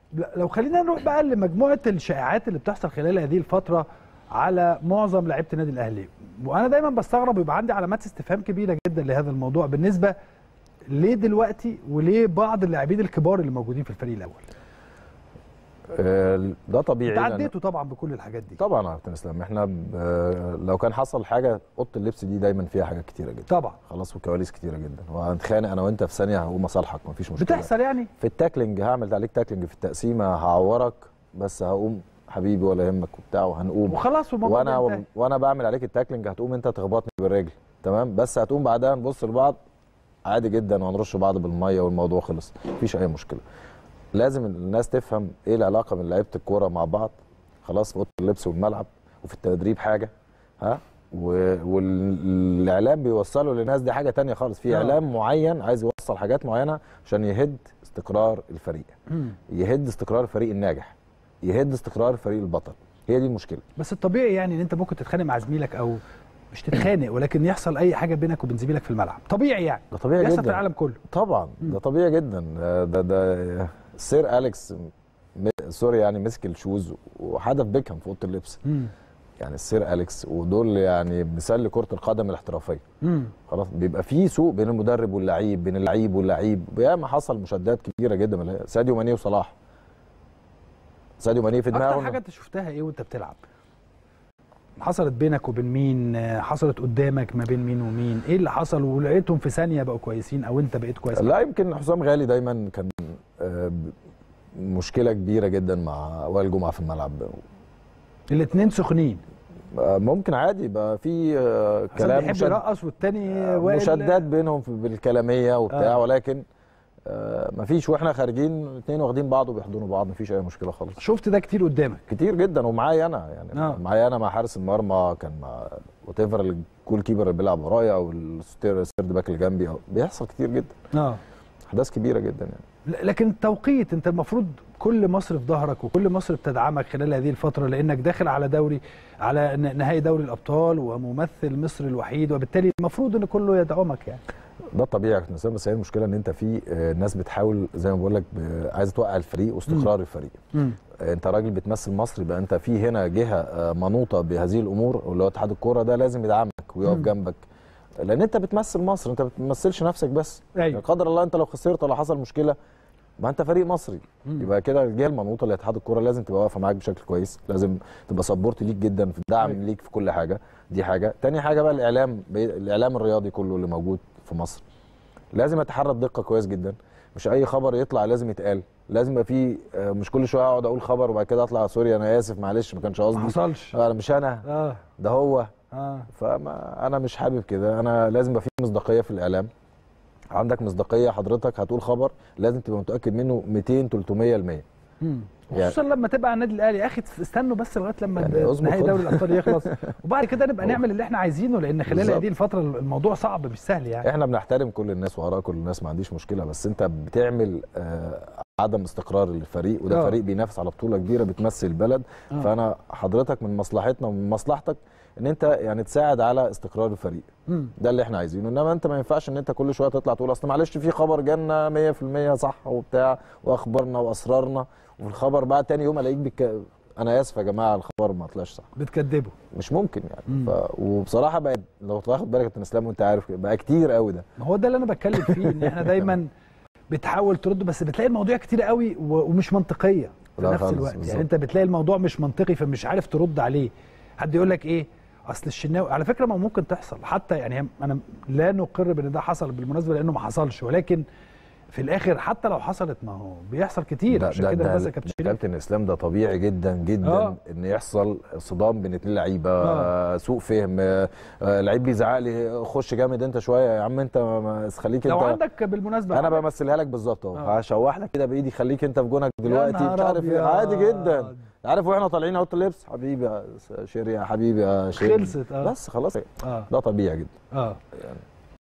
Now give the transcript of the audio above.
لا، لو خلينا نروح بقى لمجموعه الشائعات اللي بتحصل خلال هذه الفتره على معظم لعيبه النادي الاهلي وانا دايما بستغرب ويبقى عندي علامات استفهام كبيره جدا لهذا الموضوع بالنسبه ليه دلوقتي وليه بعض اللاعبين الكبار اللي موجودين في الفريق الاول آه، ده طبيعي انت لأن- عديتوا طبعا بكل الحاجات دي طبعا يا كابتن اسلام احنا ب- لو كان حصل حاجه اوضه اللبس دي دايما فيها حاجات كتيره جدا طبعا خلاص وكواليس كتيره جدا وهنتخانق انا وانت في ثانيه هقوم اصالحك مفيش مشكله بتحصل يعني في التاكلينج هعمل عليك تاكلينج في التقسيمه هعورك بس هقوم حبيبي ولا يهمك وبتاع وهنقوم وخلاص والموضوع وانا بينتهي. وانا بعمل عليك التاكلينج هتقوم انت تخبطني بالرجل تمام بس هتقوم بعدها نبص لبعض عادي جدا وهنرش بعض بالميه والموضوع خلص مفيش اي مشكله لازم الناس تفهم ايه العلاقه بين لعيبه الكوره مع بعض خلاص في اوضه اللبس والملعب وفي التدريب حاجه ها و- والاعلام بيوصله للناس دي حاجه تانية خالص في آه. اعلام معين عايز يوصل حاجات معينه عشان يهد استقرار الفريق مم. يهد استقرار الفريق الناجح يهد استقرار الفريق البطل هي دي المشكله بس الطبيعي يعني ان انت ممكن تتخانق مع زميلك او مش تتخانق ولكن يحصل اي حاجه بينك وبين زميلك في الملعب طبيعي يعني ده طبيعي بيحصل جدا في العالم كله طبعا ده طبيعي جدا آه، ده ده سير اليكس م- سوري يعني مسك الشوز وحدف بيكهام في اوضه اللبس مم. يعني السير اليكس ودول يعني مثال لكره القدم الاحترافيه مم. خلاص بيبقى في سوء بين المدرب واللعيب بين اللعيب واللعيب ياما حصل مشادات كبيره جدا من اللعيبة. ساديو ماني وصلاح ساديو ماني في اكتر دماغه حاجه انت شفتها ايه وانت بتلعب حصلت بينك وبين مين آه، حصلت قدامك ما بين مين ومين ايه اللي حصل ولقيتهم في ثانيه بقوا كويسين او انت بقيت كويس لا يمكن حسام غالي دايما كان آه، ب- مشكله كبيره جدا مع وائل جمعه في الملعب الاثنين سخنين آه، ممكن عادي يبقى في آه، حسام كلام بيحب مشد- يرقص والتاني وائل مشادات بينهم في- بالكلاميه وبتاع آه. ولكن آه، مفيش واحنا خارجين الاثنين واخدين بعض وبيحضنوا بعض مفيش اي مشكله خالص شفت ده كتير قدامك كتير جدا ومعايا انا يعني آه. معايا انا مع حارس المرمى كان مع وات ايفر الجول كيبر اللي بيلعب ورايا او الستير السيرد باك اللي جنبي أو بيحصل كتير جدا اه احداث كبيره جدا يعني ل- لكن التوقيت انت المفروض كل مصر في ظهرك وكل مصر بتدعمك خلال هذه الفتره لانك داخل على دوري على ن- نهائي دوري الابطال وممثل مصر الوحيد وبالتالي المفروض ان كله يدعمك يعني ده طبيعي يا كابتن اسامه بس هي المشكله ان انت في آه، ناس بتحاول زي ما بقول لك ب- عايزه توقع الفريق واستقرار الفريق مم. آه، انت راجل بتمثل مصر يبقى انت في هنا جهه آه، منوطه بهذه الامور واللي هو اتحاد الكوره ده لازم يدعمك ويقف مم. جنبك لان انت بتمثل مصر انت ما بتمثلش نفسك بس ايوه يعني قدر الله انت لو خسرت ولا حصل مشكله ما انت فريق مصري مم. يبقى كده الجهه المنوطه لاتحاد الكوره لازم تبقى واقفه معاك بشكل كويس لازم تبقى سبورت ليك جدا في الدعم أيوة. ليك في كل حاجه دي حاجه تاني حاجه بقى الاعلام الاعلام الرياضي كله اللي موجود في مصر لازم يتحرى الدقه كويس جدا مش اي خبر يطلع لازم يتقال لازم يبقى في آه، مش كل شويه اقعد اقول خبر وبعد كده اطلع سوري انا اسف معلش ما كانش ما قصدي حصلش انا مش انا اه ده هو اه فما انا مش حابب كده انا لازم يبقى في مصداقيه في الاعلام عندك مصداقيه حضرتك هتقول خبر لازم تبقى متاكد منه 200 300 المية مم. يعني- خصوصا لما تبقى على النادي الاهلي يا اخي استنوا بس لغايه لما يعني اصبر نهائي خد. دوري الابطال يخلص وبعد كده نبقى نعمل اللي احنا عايزينه لان خلال بالظبط. هذه الفتره الموضوع صعب مش سهل يعني احنا بنحترم كل الناس واراء كل الناس ما عنديش مشكله بس انت بتعمل آه عدم استقرار للفريق وده آه. فريق بينافس على بطوله كبيره بتمثل البلد آه. فانا حضرتك من مصلحتنا ومن مصلحتك ان انت يعني تساعد على استقرار الفريق مم. ده اللي احنا عايزينه انما انت ما ينفعش ان انت كل شويه تطلع تقول اصل معلش في خبر جالنا 100% صح وبتاع واخبارنا واسرارنا وفي الخبر بقى تاني يوم الاقيك بك... انا اسف يا جماعه الخبر ما طلعش صح بتكدبه مش ممكن يعني مم. ف... وبصراحه بقى لو تاخد بالك يا كابتن اسلام وانت عارف بقى كتير قوي ده ما هو ده اللي انا بتكلم فيه ان احنا دايما بتحاول ترد بس بتلاقي المواضيع كتير قوي و- ومش منطقيه في لا نفس خالص، الوقت بالظبط. يعني انت بتلاقي الموضوع مش منطقي فمش عارف ترد عليه حد يقول لك ايه اصل الشناوي على فكره ما ممكن تحصل حتى يعني هم- انا لا نقر بان ده حصل بالمناسبه لانه ما حصلش ولكن في الاخر حتى لو حصلت ما هو بيحصل كتير ده عشان ده كده ده بس يا كابتن شريف كابتن اسلام ده طبيعي جدا جدا آه. آه. ان يحصل صدام بين اتنين لعيبه آه. آه. سوء فهم آه آه، لعيب بيزعق لي خش جامد انت شويه يا عم انت ما- ما خليك لو انت عندك بالمناسبه انا عندك- بمثلها لك بالظبط اهو آه. هشوح لك كده بايدي خليك انت في جونك يا دلوقتي نهار مش عارف ايه أبيض. عادي جدا عارف واحنا طالعين اوضه اللبس حبيبي يا شيري يا حبيبي يا شيري خلصت اه بس خلاص اه ده طبيعي جدا اه يعني